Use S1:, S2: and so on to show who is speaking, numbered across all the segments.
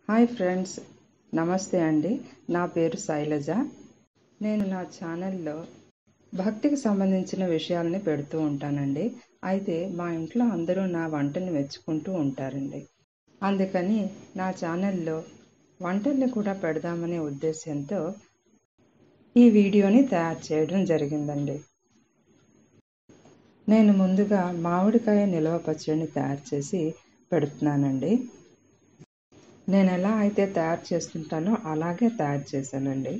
S1: hi friends నమస్తే అండి నా పేరు శైలజ నేను నా ఛానల్లో భక్తికి సంబంధించిన విషయాల్ని పెడుతూ ఉంటానండి అయితే మా ఇంట్లో అందరూ నా వంటని మెచ్చుకుంటూ ఉంటారండి అందుకని నా ఛానల్లో వంటల్ని కూడా పెడదామనే ఉద్దేశంతో ఈ వీడియోని తయారు చేయడం జరిగిందండి నేను ముందుగా మామిడికాయ నిల్వ పచ్చడిని తయారు చేసి పెడుతున్నానండి నేను ఎలా అయితే తయారు చేస్తుంటానో అలాగే తయారు చేశానండి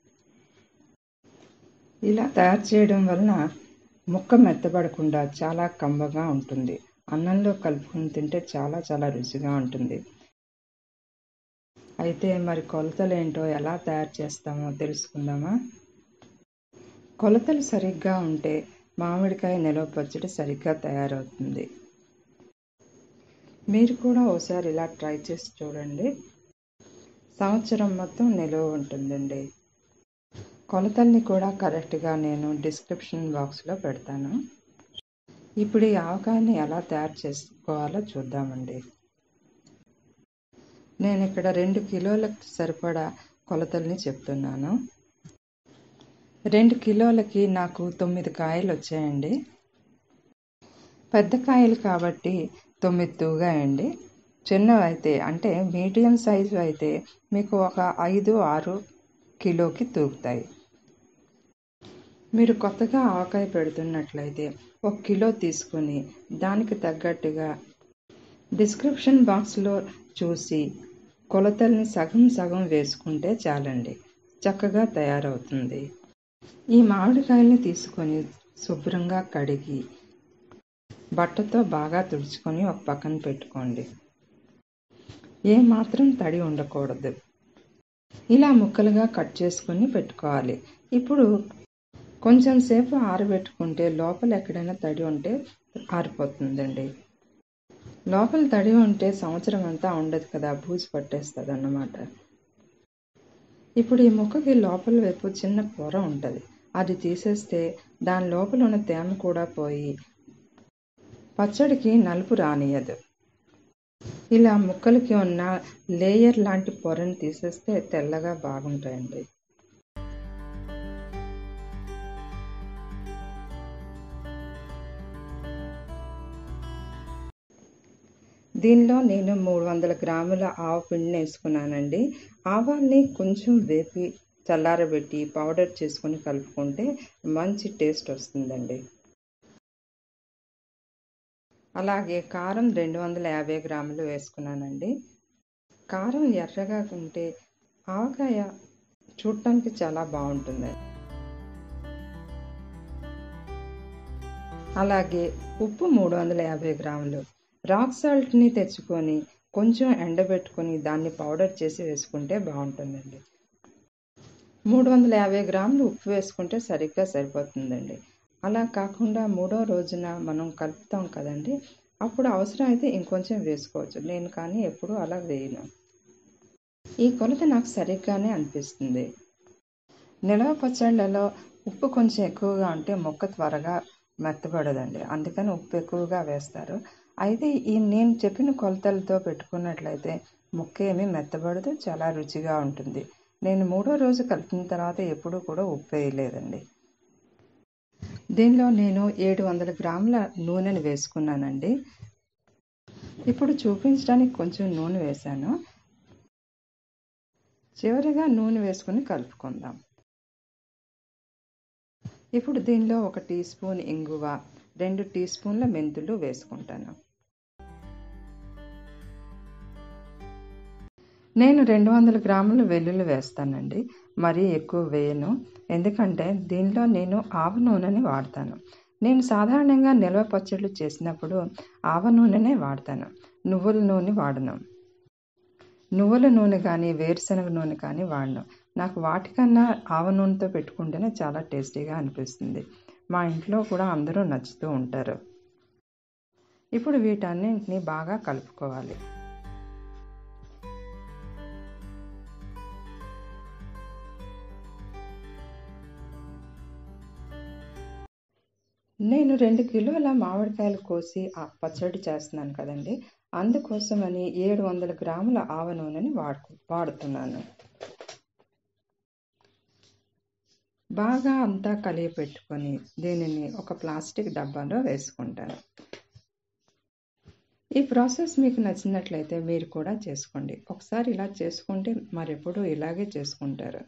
S1: ఇలా తయారు చేయడం వలన ముక్క మెత్తబడకుండా చాలా కమ్మగా ఉంటుంది అన్నంలో కలుపుకుని తింటే చాలా చాలా రుచిగా ఉంటుంది అయితే మరి కొలతలు ఏంటో ఎలా తయారు చేస్తామో తెలుసుకుందామా కొలతలు సరిగ్గా ఉంటే మామిడికాయ నిలవ పచ్చడి సరిగ్గా తయారవుతుంది మీరు కూడా ఒకసారి ఇలా ట్రై చేసి చూడండి సంవత్సరం మొత్తం నిలువ ఉంటుందండి కొలతల్ని కూడా కరెక్ట్గా నేను డిస్క్రిప్షన్ బాక్స్లో పెడతాను ఇప్పుడు ఈ ఆవకాయని ఎలా తయారు చేసుకోవాలో చూద్దామండి నేను ఇక్కడ రెండు కిలోలకు సరిపడా కొలతల్ని చెప్తున్నాను రెండు కిలోలకి నాకు తొమ్మిది కాయలు వచ్చాయండి పెద్ద కాయలు కాబట్టి తొమ్మిది తూగాయండి చిన్నవైతే అంటే మీడియం సైజు అయితే మీకు ఒక ఐదు ఆరు కిలోకి తూగుతాయి మీరు కొత్తగా ఆవకాయ పెడుతున్నట్లయితే ఒక కిలో తీసుకొని దానికి తగ్గట్టుగా డిస్క్రిప్షన్ బాక్స్లో చూసి కొలతల్ని సగం సగం వేసుకుంటే చాలండి చక్కగా తయారవుతుంది ఈ మామిడికాయల్ని తీసుకొని శుభ్రంగా కడిగి బట్టతో బాగా తుడుచుకొని ఒక పక్కన పెట్టుకోండి ఏ మాత్రం తడి ఉండకూడదు ఇలా ముక్కలుగా కట్ చేసుకొని పెట్టుకోవాలి ఇప్పుడు కొంచెం సేపు ఆరబెట్టుకుంటే లోపల ఎక్కడైనా తడి ఉంటే ఆరిపోతుందండి లోపల తడి ఉంటే సంవత్సరం అంతా ఉండదు కదా బూజు పట్టేస్తుంది అన్నమాట ఇప్పుడు ఈ ముక్కకి లోపల వైపు చిన్న పొర ఉంటుంది అది తీసేస్తే దాని లోపల ఉన్న తేమ కూడా పోయి పచ్చడికి నలుపు రానియదు ఇలా ముక్కలకి ఉన్న లేయర్ లాంటి పొరని తీసేస్తే తెల్లగా బాగుంటాయండి దీనిలో నేను మూడు వందల గ్రాముల ఆవు పిండిని వేసుకున్నానండి ఆవాల్ని కొంచెం వేపి చల్లారబెట్టి పౌడర్ చేసుకొని కలుపుకుంటే మంచి టేస్ట్ వస్తుందండి అలాగే కారం రెండు వందల యాభై గ్రాములు వేసుకున్నానండి కారం ఎర్రగా ఉంటే ఆవకాయ చూడటానికి చాలా బాగుంటుంది అలాగే ఉప్పు మూడు వందల యాభై గ్రాములు రాక్ సాల్ట్ని తెచ్చుకొని కొంచెం ఎండబెట్టుకొని దాన్ని పౌడర్ చేసి వేసుకుంటే బాగుంటుందండి మూడు వందల యాభై గ్రాములు ఉప్పు వేసుకుంటే సరిగ్గా సరిపోతుందండి అలా కాకుండా మూడో రోజున మనం కలుపుతాం కదండి అప్పుడు అవసరం అయితే ఇంకొంచెం వేసుకోవచ్చు నేను కానీ ఎప్పుడూ అలా వేయను ఈ కొలత నాకు సరిగ్గానే అనిపిస్తుంది నిలవ పచ్చళ్ళలో ఉప్పు కొంచెం ఎక్కువగా ఉంటే మొక్క త్వరగా మెత్తబడదండి అందుకని ఉప్పు ఎక్కువగా వేస్తారు అయితే ఈ నేను చెప్పిన కొలతలతో పెట్టుకున్నట్లయితే ముక్క ఏమీ మెత్తబడదు చాలా రుచిగా ఉంటుంది నేను మూడో రోజు కలిపిన తర్వాత ఎప్పుడూ కూడా ఉప్పు వేయలేదండి దీనిలో నేను ఏడు వందల గ్రాముల నూనెను వేసుకున్నానండి ఇప్పుడు చూపించడానికి కొంచెం నూనె వేశాను చివరిగా నూనె వేసుకుని కలుపుకుందాం ఇప్పుడు దీనిలో ఒక టీ స్పూన్ ఇంగువ రెండు టీ స్పూన్ల మెంతులు వేసుకుంటాను నేను రెండు వందల గ్రాముల వెల్లుల్లి వేస్తానండి మరీ ఎక్కువ వేయను ఎందుకంటే దీనిలో నేను ఆవ నూనెని వాడతాను నేను సాధారణంగా నిల్వ పచ్చళ్ళు చేసినప్పుడు ఆవ నూనెనే వాడతాను నువ్వుల నూనె వాడను నువ్వుల నూనె కానీ వేరుశనగ నూనె కానీ వాడను నాకు వాటికన్నా ఆవ నూనెతో పెట్టుకుంటేనే చాలా టేస్టీగా అనిపిస్తుంది మా ఇంట్లో కూడా అందరూ నచ్చుతూ ఉంటారు ఇప్పుడు వీటన్నింటినీ బాగా కలుపుకోవాలి నేను రెండు కిలోల మామిడికాయలు కోసి ఆ పచ్చడి చేస్తున్నాను కదండి అందుకోసమని ఏడు వందల గ్రాముల ఆవ నూనెని వాడుకు వాడుతున్నాను బాగా అంతా కలిగి పెట్టుకొని దీనిని ఒక ప్లాస్టిక్ డబ్బాలో వేసుకుంటాను ఈ ప్రాసెస్ మీకు నచ్చినట్లయితే మీరు కూడా చేసుకోండి ఒకసారి ఇలా చేసుకుంటే మరెప్పుడు ఇలాగే చేసుకుంటారు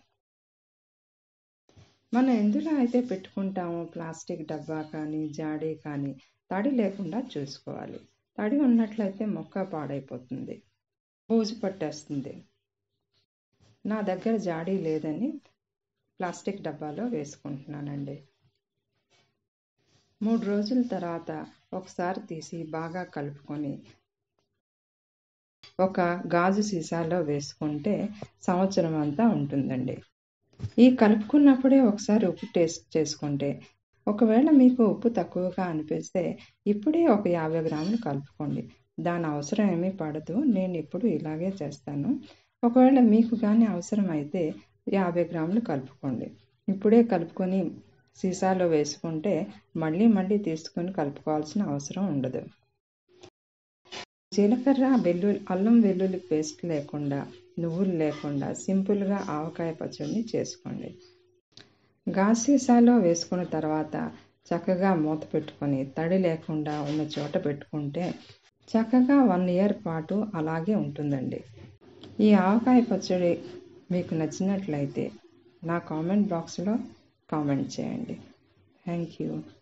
S1: మనం ఎందులో అయితే పెట్టుకుంటామో ప్లాస్టిక్ డబ్బా కానీ జాడీ కానీ తడి లేకుండా చూసుకోవాలి తడి ఉన్నట్లయితే మొక్క పాడైపోతుంది బూజు పట్టేస్తుంది నా దగ్గర జాడీ లేదని ప్లాస్టిక్ డబ్బాలో వేసుకుంటున్నానండి మూడు రోజుల తర్వాత ఒకసారి తీసి బాగా కలుపుకొని ఒక గాజు సీసాలో వేసుకుంటే సంవత్సరం అంతా ఉంటుందండి ఈ కలుపుకున్నప్పుడే ఒకసారి ఉప్పు టేస్ట్ చేసుకుంటే ఒకవేళ మీకు ఉప్పు తక్కువగా అనిపిస్తే ఇప్పుడే ఒక యాభై గ్రాములు కలుపుకోండి దాని అవసరం ఏమీ పడదు నేను ఇప్పుడు ఇలాగే చేస్తాను ఒకవేళ మీకు కానీ అవసరం అయితే యాభై గ్రాములు కలుపుకోండి ఇప్పుడే కలుపుకొని సీసాలో వేసుకుంటే మళ్ళీ మళ్ళీ తీసుకొని కలుపుకోవాల్సిన అవసరం ఉండదు జీలకర్ర వెల్లుల్లి అల్లం వెల్లుల్లి పేస్ట్ లేకుండా నువ్వులు లేకుండా సింపుల్గా ఆవకాయ పచ్చడిని చేసుకోండి గాజు సీసాలో వేసుకున్న తర్వాత చక్కగా మూత పెట్టుకొని తడి లేకుండా ఉన్న చోట పెట్టుకుంటే చక్కగా వన్ ఇయర్ పాటు అలాగే ఉంటుందండి ఈ ఆవకాయ పచ్చడి మీకు నచ్చినట్లయితే నా కామెంట్ బాక్స్లో కామెంట్ చేయండి థ్యాంక్ యూ